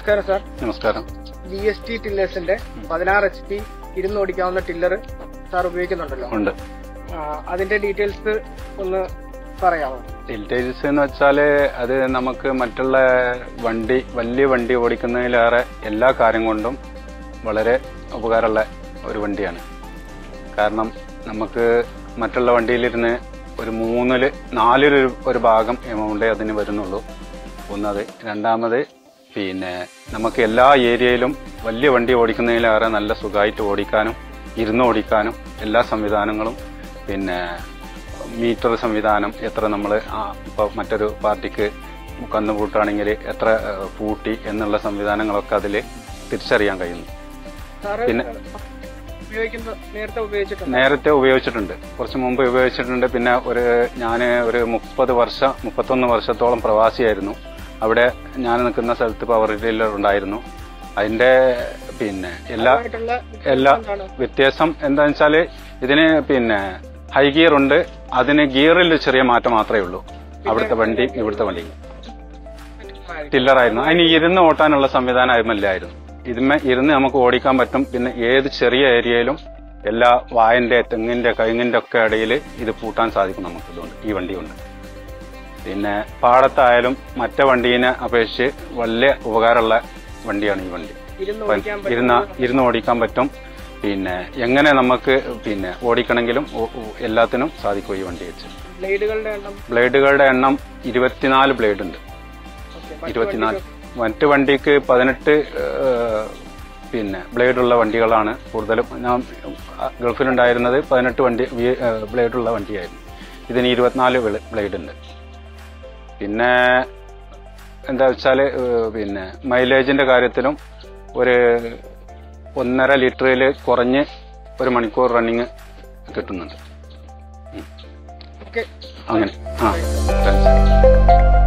നമസ്കാരം സാർ നമസ്കാരം B S T ടില്ലേഴ്സിന്റെ പതിനാറ് എച്ച് പി ഇരുന്ന് ഓടിക്കാവുന്ന ടില്ലർ സാർ ഉപയോഗിക്കുന്നുണ്ടല്ലോ ഉണ്ട് ആ, അതിന്റെ ഡീറ്റെയിൽസ് ഒന്ന് പറയാമോ ഡീറ്റെയിൽസ് എന്ന് വെച്ചാല് അത് നമുക്ക് മറ്റുള്ള വണ്ടി വലിയ വണ്ടി ഓടിക്കുന്നതിലേറെ എല്ലാ കാര്യം കൊണ്ടും വളരെ ഉപകാരമുള്ള ഒരു വണ്ടിയാണ് കാരണം നമുക്ക് മറ്റുള്ള വണ്ടിയിലിരുന്ന് ഒരു മൂന്നില് നാലിൽ ഒരു- ഒരു ഭാഗം എമൗണ്ടേ അതിന് വരുന്നുള്ളൂ ഒന്നത് രണ്ടാമത് പിന്നെ നമുക്ക് എല്ലാ ഏരിയയിലും വലിയ വണ്ടി ഓടിക്കുന്നതിലേറെ നല്ല സുഖമായിട്ട് ഓടിക്കാനും ഇരുന്ന് ഓടിക്കാനും എല്ലാ സംവിധാനങ്ങളും പിന്നെ മീറ്റർ സംവിധാനം എത്ര നമ്മൾ ഇപ്പോൾ മറ്റൊരു പാർട്ടിക്ക് കന്ന് പൂട്ടാണെങ്കിൽ എത്ര ആ, പൂട്ടി എന്നുള്ള സംവിധാനങ്ങളൊക്കെ അതിൽ തിരിച്ചറിയാൻ കഴിയുന്നു സാറ് പിന്നെ- ഉപയോഗിക്കുന്ന നേരത്തെ ഉപയോഗിച്ചിട്ടുണ്ട് നേരത്തെ ഉപയോഗിച്ചിട്ടുണ്ട് കുറച്ച് മുമ്പ് ഉപയോഗിച്ചിട്ടുണ്ട് പിന്നെ ഒരു ഞാൻ ഒരു മുപ്പത് വർഷം മുപ്പത്തൊന്ന് വർഷത്തോളം പ്രവാസിയായിരുന്നു അവിടെ ഞാൻ നിൽക്കുന്ന സ്ഥലത്ത് പവർ ഡീലർ ഉണ്ടായിരുന്നു അതിന്റെ പിന്നെ എല്ലാ ആയിട്ടുള്ള എല്ലാ എന്താണ്? വ്യത്യാസം എന്താണെന്ന് വെച്ചാല് ഇതിന് പിന്നെ ഹൈ ഗിയർ ഉണ്ട് അതിന് ഗിയറിൽ ചെറിയ മാറ്റം മാത്രമേ ഉള്ളൂ അവിടുത്തെ വണ്ടി ഇവിടുത്തെ വണ്ടി ടില്ലറായിരുന്നു അതിന് ഇരുന്ന് ഓട്ടാനുള്ള സംവിധാനം അതിമല്ലായിരുന്നു ഇതിന്മേ ഇരുന്ന് നമുക്ക് ഓടിക്കാൻ പറ്റും പിന്നെ ഏത് ചെറിയ ഏരിയയിലും എല്ലാ വായന്റെ തെങ്ങിന്റെ കഴുങ്ങിന്റെ ഒക്കെ ഇടയിൽ ഇത് പൂട്ടാൻ സാധിക്കും നമുക്ക് ഇതുകൊണ്ട് ഈ വണ്ടി കൊണ്ട് പിന്നെ പാടത്തായാലും മറ്റേ വണ്ടീനെ അപേക്ഷിച്ച് വലിയ ഉപകാരമുള്ള വണ്ടിയാണ് ഈ വണ്ടി ഇരുന്ന് ഇപ്പം ഓടിക്കാൻ ഇരുന്ന പറ്റുന്ന ഇരുന്ന് ഓടിക്കാൻ പറ്റും പിന്നെ എങ്ങനെ നമുക്ക് പിന്നെ ഓടിക്കണമെങ്കിലും ഒ- ഒ- എല്ലാത്തിനും സാധിക്കും ഈ വണ്ടി വെച്ച് ബ്ലേഡുകളുടെ എണ്ണം ബ്ലേഡുകളുടെ എണ്ണം ഇരുപത്തിനാല് ബ്ലേഡ് ഉണ്ട് ഓക്കേ, മറ്റു ഇരുപത്തിനാല് വണ്ടികൾ- മറ്റു വണ്ടിക്ക് പതിനെട്ട് ഏഹ്, പിന്നെ ബ്ലേഡുള്ള വണ്ടികളാണ് കൂടുതലും ഞാൻ ഗൾഫിലുണ്ടായിരുന്നത് പതിനെട്ട് വണ്ടി വി- ഏഹ്, ബ്ലേഡുള്ള വണ്ടിയായിരുന്നു ഇതിന് ഇരുപത്തിനാല് ബ്ലേ- ബ്ലേഡ് ഉണ്ട് പിന്നെ എന്താ വെച്ചാല് ഏഹ്, പിന്നെ മൈലേജിന്റെ കാര്യത്തിലും ഒരു ഒന്നര ലിറ്ററിൽ കുറഞ്ഞ് ഒരു മണിക്കൂർ റണ്ണിങ് കിട്ടുന്നുണ്ട് ഓക്കേ അങ്ങനെ ആ താങ്ക്സ്